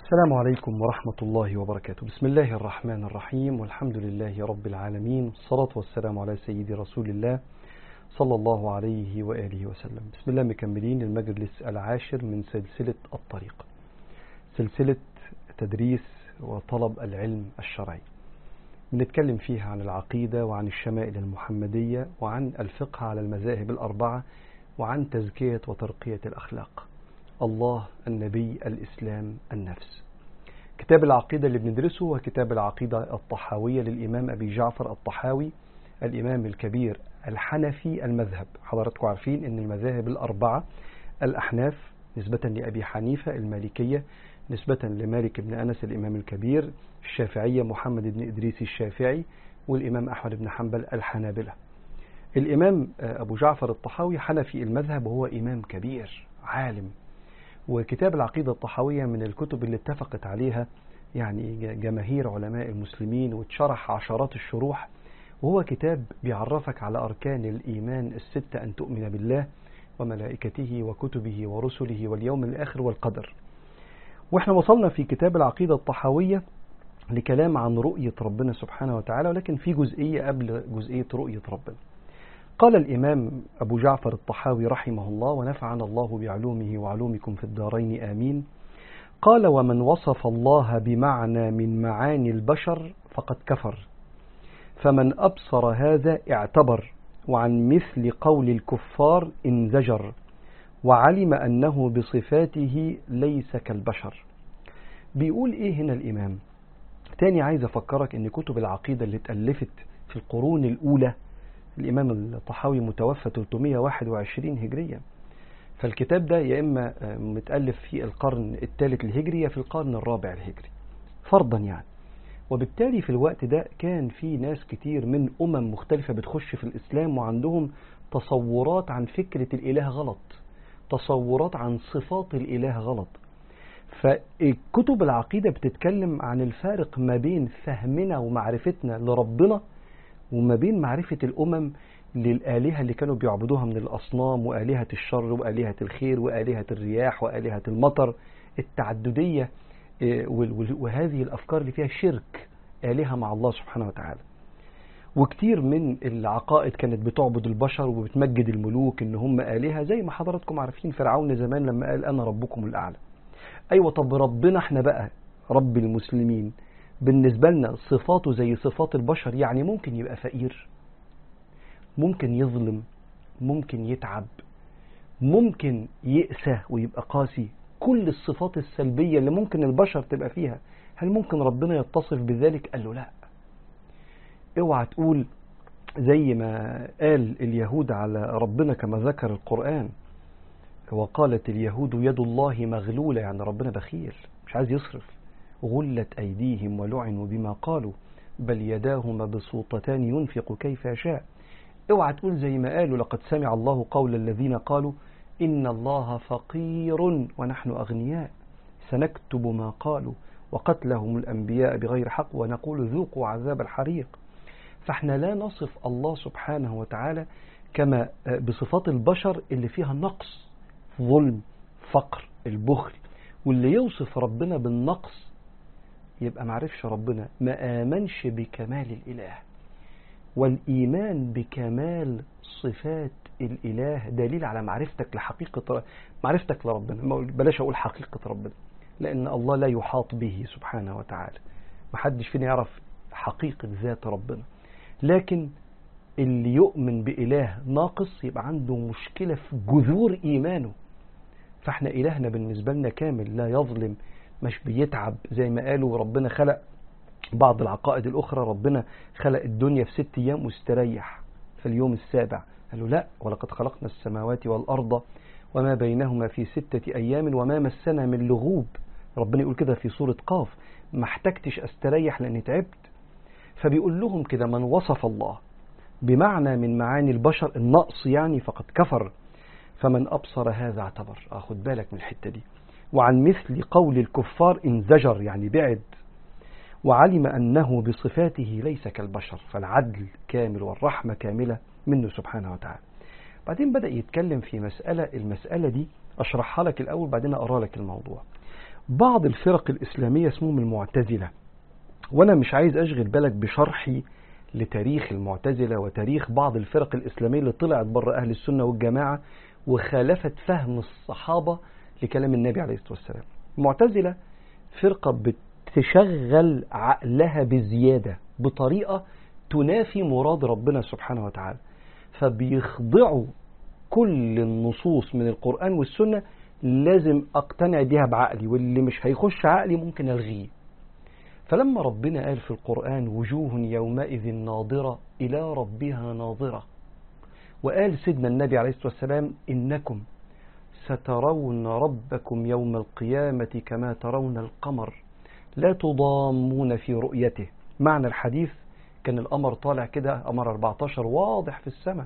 السلام عليكم ورحمة الله وبركاته بسم الله الرحمن الرحيم والحمد لله رب العالمين الصلاة والسلام على سيدي رسول الله صلى الله عليه وآله وسلم بسم الله مكملين المجلس العاشر من سلسلة الطريق سلسلة تدريس وطلب العلم الشرعي بنتكلم فيها عن العقيدة وعن الشمائل المحمدية وعن الفقه على المذاهب الأربعة وعن تزكية وترقية الأخلاق الله النبي الإسلام النفس كتاب العقيدة اللي بندرسه هو كتاب العقيدة الطحاوية للإمام أبي جعفر الطحاوي الإمام الكبير الحنفي المذهب حضراتكم عارفين أن المذاهب الأربعة الأحناف نسبة لأبي حنيفة المالكية نسبة لمالك بن أنس الإمام الكبير الشافعية محمد بن إدريس الشافعي والإمام أحمد بن حنبل الحنابلة الإمام أبو جعفر الطحاوي حنفي المذهب وهو إمام كبير عالم وكتاب العقيدة الطحاوية من الكتب اللي اتفقت عليها يعني جماهير علماء المسلمين واتشرح عشرات الشروح وهو كتاب بيعرفك على أركان الإيمان الستة أن تؤمن بالله وملائكته وكتبه ورسله واليوم الآخر والقدر واحنا وصلنا في كتاب العقيدة الطحاوية لكلام عن رؤية ربنا سبحانه وتعالى ولكن في جزئية قبل جزئية رؤية ربنا قال الإمام أبو جعفر الطحاوي رحمه الله ونفعنا الله بعلومه وعلومكم في الدارين آمين قال ومن وصف الله بمعنى من معاني البشر فقد كفر فمن أبصر هذا اعتبر وعن مثل قول الكفار انزجر وعلم أنه بصفاته ليس كالبشر بيقول إيه هنا الإمام تاني عايز أفكرك أن كتب العقيدة اللي اتألفت في القرون الأولى الإمام الطحاوي متوفى 321 هجريا فالكتاب ده يا إما متألف في القرن الثالث الهجري يا في القرن الرابع الهجري فرضا يعني وبالتالي في الوقت ده كان في ناس كتير من أمم مختلفة بتخش في الإسلام وعندهم تصورات عن فكرة الإله غلط تصورات عن صفات الإله غلط فكتب العقيدة بتتكلم عن الفارق ما بين فهمنا ومعرفتنا لربنا وما بين معرفة الأمم للآلهة اللي كانوا بيعبدوها من الأصنام وآلهة الشر وآلهة الخير وآلهة الرياح وآلهة المطر التعددية وهذه الأفكار اللي فيها شرك آلهة مع الله سبحانه وتعالى وكتير من العقائد كانت بتعبد البشر وبتمجد الملوك ان هم آلهة زي ما حضراتكم عارفين فرعون زمان لما قال أنا ربكم الأعلى أيوة طب ربنا احنا بقى رب المسلمين بالنسبة لنا صفاته زي صفات البشر يعني ممكن يبقى فقير ممكن يظلم ممكن يتعب ممكن يأسى ويبقى قاسي كل الصفات السلبية اللي ممكن البشر تبقى فيها هل ممكن ربنا يتصف بذلك قال له لا اوعى تقول زي ما قال اليهود على ربنا كما ذكر القرآن وقالت اليهود يد الله مغلولة يعني ربنا بخيل مش عايز يصرف غلت أيديهم ولعنوا بما قالوا بل يداه مبسوطتان ينفق كيف يشاء اوعى تقول زي ما قالوا لقد سمع الله قول الذين قالوا إن الله فقير ونحن أغنياء سنكتب ما قالوا وقتلهم الأنبياء بغير حق ونقول ذوقوا عذاب الحريق فاحنا لا نصف الله سبحانه وتعالى كما بصفات البشر اللي فيها نقص ظلم فقر البخل واللي يوصف ربنا بالنقص يبقى معرفش ربنا ما آمنش بكمال الإله والإيمان بكمال صفات الإله دليل على معرفتك لحقيقة معرفتك لربنا بلاش أقول حقيقة ربنا لأن الله لا يحاط به سبحانه وتعالى محدش فينا يعرف حقيقة ذات ربنا لكن اللي يؤمن بإله ناقص يبقى عنده مشكلة في جذور إيمانه فاحنا إلهنا بالنسبة لنا كامل لا يظلم مش بيتعب زي ما قالوا ربنا خلق بعض العقائد الأخرى ربنا خلق الدنيا في ست أيام واستريح في اليوم السابع قالوا لا ولقد خلقنا السماوات والأرض وما بينهما في ستة أيام وما مسنا من لغوب ربنا يقول كده في سورة قاف ما احتجتش استريح لأني تعبت فبيقول لهم كده من وصف الله بمعنى من معاني البشر النقص يعني فقد كفر فمن أبصر هذا اعتبر أخد بالك من الحتة دي وعن مثل قول الكفار انزجر يعني بعد وعلم أنه بصفاته ليس كالبشر فالعدل كامل والرحمة كاملة منه سبحانه وتعالى بعدين بدأ يتكلم في مسألة المسألة دي أشرحها لك الأول بعدين أقرأ لك الموضوع بعض الفرق الإسلامية اسمهم المعتزلة وأنا مش عايز أشغل بالك بشرحي لتاريخ المعتزلة وتاريخ بعض الفرق الإسلامية اللي طلعت بره أهل السنة والجماعة وخالفت فهم الصحابة لكلام النبي عليه الصلاة والسلام المعتزلة فرقة بتشغل عقلها بزيادة بطريقة تنافي مراد ربنا سبحانه وتعالى فبيخضعوا كل النصوص من القرآن والسنة لازم أقتنع بيها بعقلي واللي مش هيخش عقلي ممكن ألغيه فلما ربنا قال في القرآن وجوه يومئذ ناظرة إلى ربها ناظرة وقال سيدنا النبي عليه الصلاة والسلام إنكم سترون ربكم يوم القيامة كما ترون القمر لا تضامون في رؤيته معنى الحديث كان القمر طالع كده قمر 14 واضح في السماء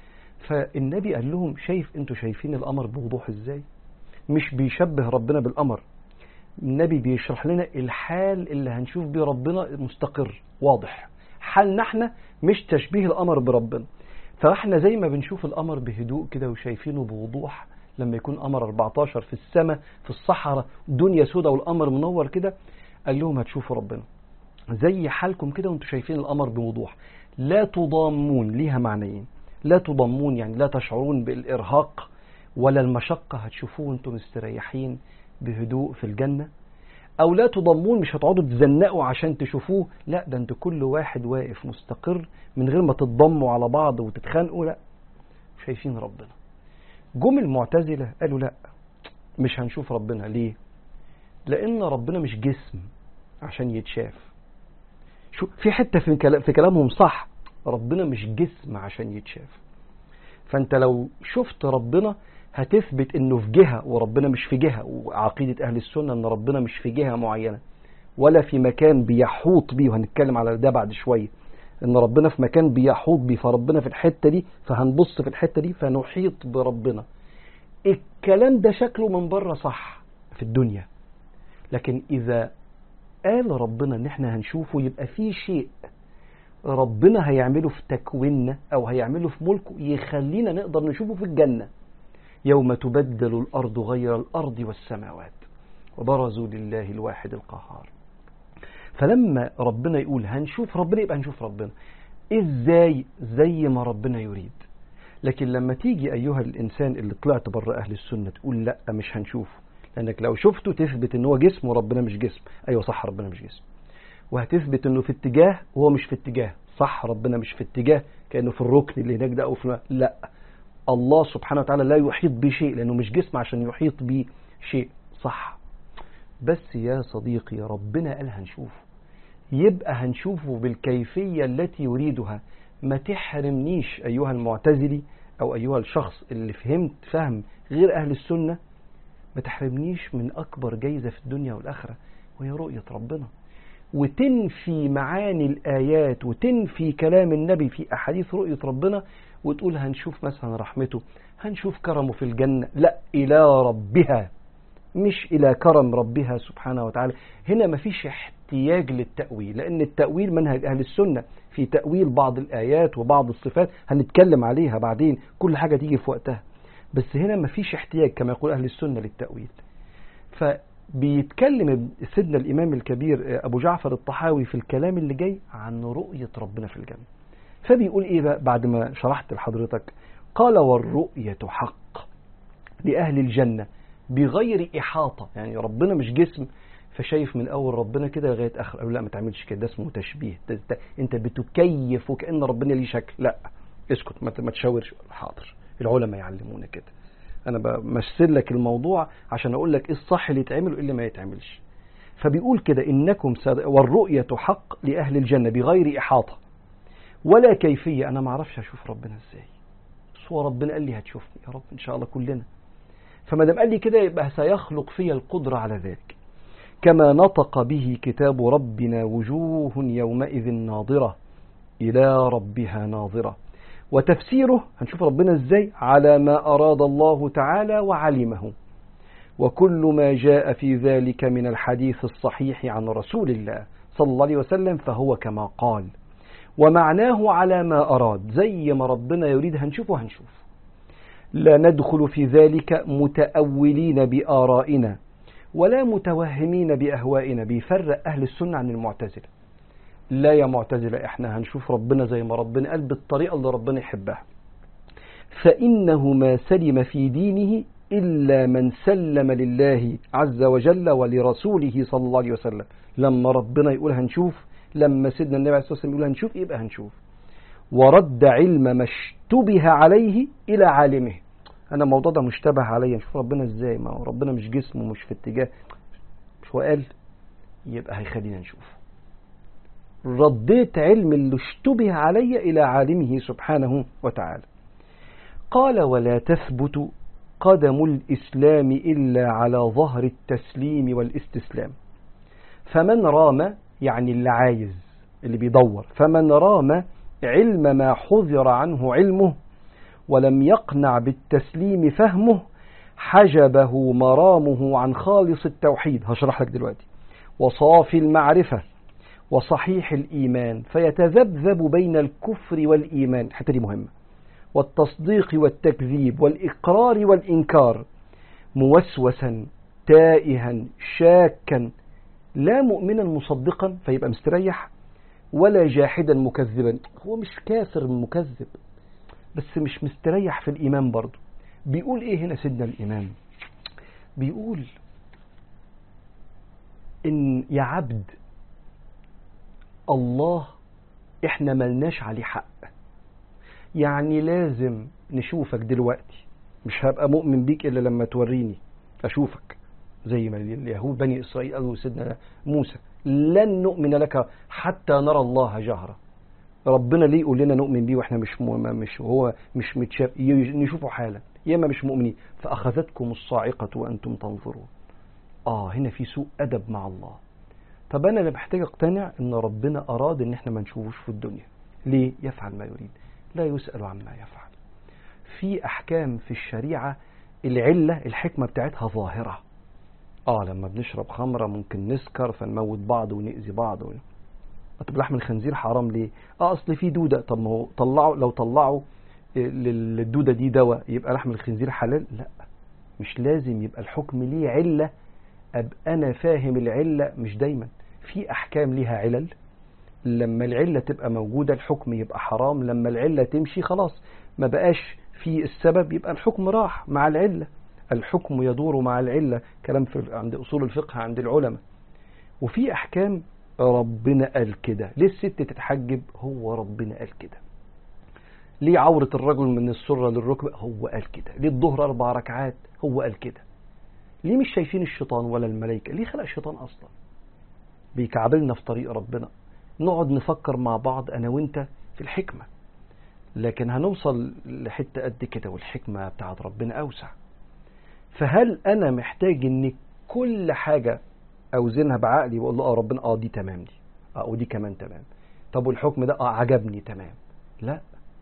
فالنبي قال لهم شايف انتوا شايفين القمر بوضوح ازاي مش بيشبه ربنا بالقمر النبي بيشرح لنا الحال اللي هنشوف بيه ربنا مستقر واضح حالنا احنا مش تشبيه القمر بربنا فاحنا زي ما بنشوف القمر بهدوء كده وشايفينه بوضوح لما يكون قمر 14 في السماء في الصحراء دنيا سودة والقمر منور كده قال لهم هتشوفوا ربنا زي حالكم كده وانتم شايفين القمر بوضوح لا تضامون ليها معنيين لا تضامون يعني لا تشعرون بالإرهاق ولا المشقة هتشوفوه وانتم مستريحين بهدوء في الجنة أو لا تضمون مش هتقعدوا تزنقوا عشان تشوفوه لا ده انتوا كل واحد واقف مستقر من غير ما تتضموا على بعض وتتخانقوا لا شايفين ربنا جم المعتزلة قالوا لا مش هنشوف ربنا ليه لأن ربنا مش جسم عشان يتشاف شو في حتة في, كلام في كلامهم صح ربنا مش جسم عشان يتشاف فانت لو شفت ربنا هتثبت انه في جهة وربنا مش في جهة وعقيدة اهل السنة ان ربنا مش في جهة معينة ولا في مكان بيحوط بيه وهنتكلم على ده بعد شوية ان ربنا في مكان بيحوط بيه فربنا في الحتة دي فهنبص في الحتة دي فنحيط بربنا الكلام ده شكله من بره صح في الدنيا لكن اذا قال ربنا ان احنا هنشوفه يبقى في شيء ربنا هيعمله في تكويننا او هيعمله في ملكه يخلينا نقدر نشوفه في الجنة يوم تبدل الارض غير الارض والسماوات وبرزوا لله الواحد القهار فلما ربنا يقول هنشوف ربنا يبقى هنشوف ربنا ازاي زي ما ربنا يريد لكن لما تيجي ايها الانسان اللي طلعت بره اهل السنه تقول لا مش هنشوفه لانك لو شفته تثبت ان هو جسم وربنا مش جسم ايوه صح ربنا مش جسم وهتثبت انه في اتجاه وهو مش في اتجاه صح ربنا مش في اتجاه كانه في الركن اللي هناك ده او في لا الله سبحانه وتعالى لا يحيط بشيء لانه مش جسم عشان يحيط بيه شيء صح بس يا صديقي ربنا قال هنشوفه يبقى هنشوفه بالكيفية التي يريدها ما تحرمنيش أيها المعتزلي أو أيها الشخص اللي فهمت فهم غير أهل السنة ما تحرمنيش من أكبر جايزة في الدنيا والآخرة وهي رؤية ربنا وتنفي معاني الآيات وتنفي كلام النبي في أحاديث رؤية ربنا وتقول هنشوف مثلا رحمته هنشوف كرمه في الجنة لا إلى ربها مش إلى كرم ربها سبحانه وتعالى هنا مفيش احتياج للتأويل لأن التأويل منهج أهل السنة في تأويل بعض الآيات وبعض الصفات هنتكلم عليها بعدين كل حاجة تيجي في وقتها بس هنا مفيش احتياج كما يقول أهل السنة للتأويل فبيتكلم سيدنا الإمام الكبير أبو جعفر الطحاوي في الكلام اللي جاي عن رؤية ربنا في الجنة فبيقول إيه بقى بعد ما شرحت لحضرتك قال والرؤية حق لأهل الجنة بغير إحاطة يعني ربنا مش جسم فشايف من أول ربنا كده لغاية آخر أو لا ما تعملش كده ده اسمه تشبيه ده ده أنت بتكيف وكأن ربنا ليه شكل لا اسكت ما تشاورش حاضر العلماء يعلمونا كده أنا بمثل لك الموضوع عشان أقول لك إيه الصح اللي يتعمل وإيه اللي ما يتعملش فبيقول كده إنكم ساد... والرؤية حق لأهل الجنة بغير إحاطة ولا كيفية أنا ما أعرفش أشوف ربنا إزاي بس هو ربنا قال لي هتشوفني يا رب إن شاء الله كلنا فما دام قال لي كده يبقى سيخلق في القدرة على ذلك كما نطق به كتاب ربنا وجوه يومئذ ناظرة إلى ربها ناظرة وتفسيره هنشوف ربنا ازاي على ما أراد الله تعالى وعلمه وكل ما جاء في ذلك من الحديث الصحيح عن رسول الله صلى الله عليه وسلم فهو كما قال ومعناه على ما أراد زي ما ربنا يريد هنشوفه هنشوف لا ندخل في ذلك متأولين بآرائنا ولا متوهمين بأهوائنا بيفرق أهل السنة عن المعتزلة لا يا معتزلة احنا هنشوف ربنا زي ما ربنا قال بالطريقة اللي ربنا يحبها فإنه ما سلم في دينه إلا من سلم لله عز وجل ولرسوله صلى الله عليه وسلم لما ربنا يقول هنشوف لما سيدنا النبي عليه الصلاة والسلام يقول هنشوف يبقى هنشوف ورد علم ما اشتبه عليه إلى عالمه أنا الموضوع ده مشتبه عليا نشوف ربنا إزاي ما هو ربنا مش جسم ومش في اتجاه مش هو قال يبقى هيخلينا نشوف رديت علم اللي اشتبه علي إلى عالمه سبحانه وتعالى قال ولا تثبت قدم الإسلام إلا على ظهر التسليم والاستسلام فمن رام يعني اللي عايز اللي بيدور فمن رام علم ما حذر عنه علمه ولم يقنع بالتسليم فهمه حجبه مرامه عن خالص التوحيد هشرح لك دلوقتي وصافي المعرفة وصحيح الإيمان فيتذبذب بين الكفر والإيمان الحتة دي مهمة والتصديق والتكذيب والإقرار والإنكار موسوسا تائها شاكا لا مؤمنا مصدقا فيبقى مستريح ولا جاحدا مكذبا هو مش كافر مكذب بس مش مستريح في الإيمان برضه بيقول إيه هنا سيدنا الإمام بيقول إن يا عبد الله إحنا ملناش عليه حق يعني لازم نشوفك دلوقتي مش هبقى مؤمن بيك إلا لما توريني أشوفك زي ما اليهود بني إسرائيل قالوا سيدنا موسى لن نؤمن لك حتى نرى الله جهرة ربنا ليه يقول لنا نؤمن بيه واحنا مش مش هو مش متشاف نشوفه حالا يا اما مش مؤمنين فاخذتكم الصاعقه وانتم تنظرون اه هنا في سوء ادب مع الله طب انا اللي محتاج اقتنع ان ربنا اراد ان احنا ما نشوفوش في الدنيا ليه يفعل ما يريد لا يسال عما يفعل في احكام في الشريعه العله الحكمه بتاعتها ظاهره اه لما بنشرب خمره ممكن نسكر فنموت بعض ونأذي بعض و... طب لحم الخنزير حرام ليه؟ اه اصل في دوده طب ما هو طلعوا لو طلعوا للدوده دي دواء يبقى لحم الخنزير حلال؟ لا مش لازم يبقى الحكم ليه عله ابقى انا فاهم العله مش دايما في احكام ليها علل لما العله تبقى موجوده الحكم يبقى حرام لما العله تمشي خلاص ما بقاش في السبب يبقى الحكم راح مع العله الحكم يدور مع العله كلام في عند اصول الفقه عند العلماء وفي احكام ربنا قال كده ليه الست تتحجب هو ربنا قال كده ليه عورة الرجل من السرة للركبة هو قال كده ليه الظهر أربع ركعات هو قال كده ليه مش شايفين الشيطان ولا الملائكة ليه خلق الشيطان أصلا بيكعبلنا في طريق ربنا نقعد نفكر مع بعض أنا وإنت في الحكمة لكن هنوصل لحتة قد كده والحكمة بتاعت ربنا أوسع فهل أنا محتاج إن كل حاجة اوزنها بعقلي واقول له اه ربنا اه دي تمام دي اه ودي كمان تمام طب والحكم ده اه عجبني تمام لا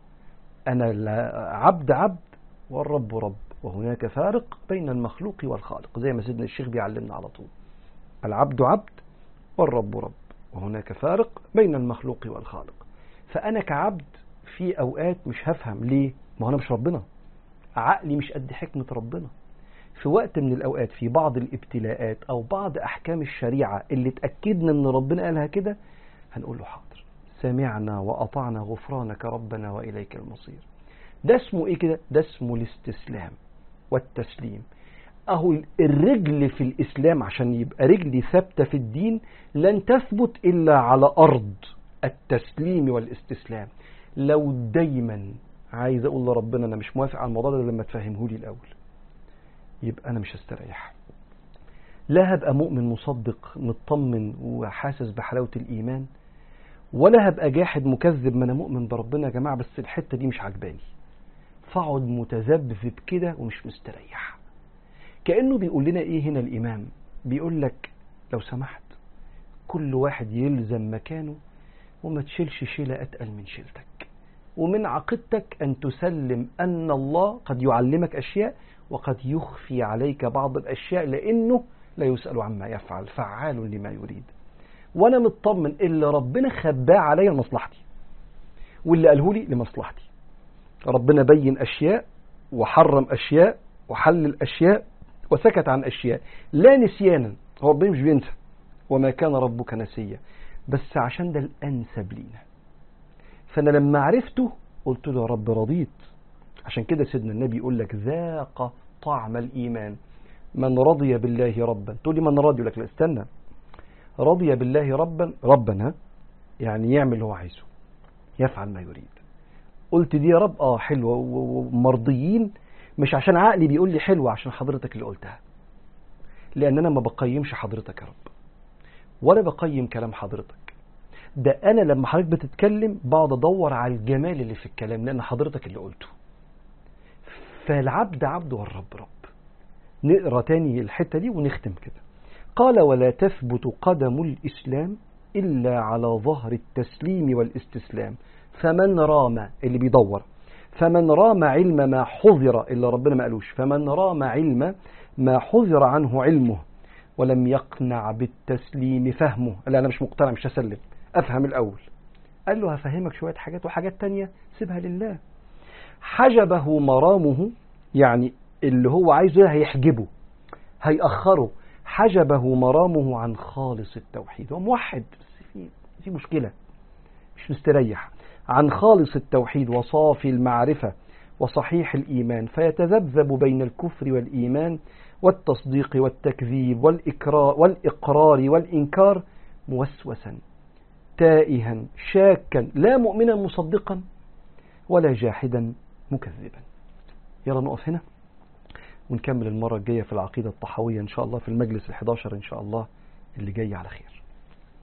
انا عبد عبد والرب رب وهناك فارق بين المخلوق والخالق زي ما سيدنا الشيخ بيعلمنا على طول العبد عبد والرب رب وهناك فارق بين المخلوق والخالق فانا كعبد في اوقات مش هفهم ليه ما انا مش ربنا عقلي مش قد حكمه ربنا في وقت من الأوقات في بعض الابتلاءات أو بعض أحكام الشريعة اللي تأكدنا أن ربنا قالها كده هنقول له حاضر سمعنا وأطعنا غفرانك ربنا وإليك المصير ده اسمه إيه كده؟ ده اسمه الاستسلام والتسليم أهو الرجل في الإسلام عشان يبقى رجلي ثابتة في الدين لن تثبت إلا على أرض التسليم والاستسلام لو دايما عايز أقول لربنا أنا مش موافق على الموضوع ده لما تفهمه لي الأول يبقى أنا مش هستريح لا هبقى مؤمن مصدق مطمن وحاسس بحلاوة الإيمان ولا هبقى جاحد مكذب ما أنا مؤمن بربنا يا جماعة بس الحتة دي مش عجباني فاقعد متذبذب كده ومش مستريح كأنه بيقول لنا إيه هنا الإمام بيقول لك لو سمحت كل واحد يلزم مكانه وما تشيلش شيلة أتقل من شيلتك ومن عقيدتك أن تسلم أن الله قد يعلمك أشياء وقد يخفي عليك بعض الأشياء لأنه لا يسأل عما يفعل فعال لما يريد وأنا مطمن اللي ربنا خباه عليا لمصلحتي واللي قاله لي لمصلحتي ربنا بين أشياء وحرم أشياء وحلل أشياء وسكت عن أشياء لا نسيانا هو ربنا مش بينسى وما كان ربك نسيا بس عشان ده الأنسب لينا فأنا لما عرفته قلت له يا رب رضيت عشان كده سيدنا النبي يقول لك ذاق طعم الإيمان من رضي بالله ربا تقول لي من رضي يقول لك لا استنى رضي بالله ربا ربا ها يعني يعمل اللي هو عايزه يفعل ما يريد قلت دي يا رب اه حلوه ومرضيين مش عشان عقلي بيقول لي حلوه عشان حضرتك اللي قلتها لان انا ما بقيمش حضرتك يا رب ولا بقيم كلام حضرتك ده انا لما حضرتك بتتكلم بقعد ادور على الجمال اللي في الكلام لان حضرتك اللي قلته فالعبد عبد والرب رب نقرا تاني الحته دي ونختم كده قال ولا تثبت قدم الاسلام الا على ظهر التسليم والاستسلام فمن رام اللي بيدور فمن رام علم ما حذر إلا ربنا ما قالوش فمن رام علم ما حذر عنه علمه ولم يقنع بالتسليم فهمه لا أنا مش مقتنع مش هسلم أفهم الأول قال له هفهمك شوية حاجات وحاجات تانية سيبها لله حجبه مرامه يعني اللي هو عايزه هيحجبه هيأخره حجبه مرامه عن خالص التوحيد هو موحد بس في في مشكلة مش مستريح عن خالص التوحيد وصافي المعرفة وصحيح الإيمان فيتذبذب بين الكفر والإيمان والتصديق والتكذيب والإكرار والإقرار والإنكار موسوسا تائها شاكا لا مؤمنا مصدقا ولا جاحدا مكذبا يلا نقف هنا ونكمل المرة الجاية في العقيدة الطحوية إن شاء الله في المجلس الحداشر إن شاء الله اللي جاي على خير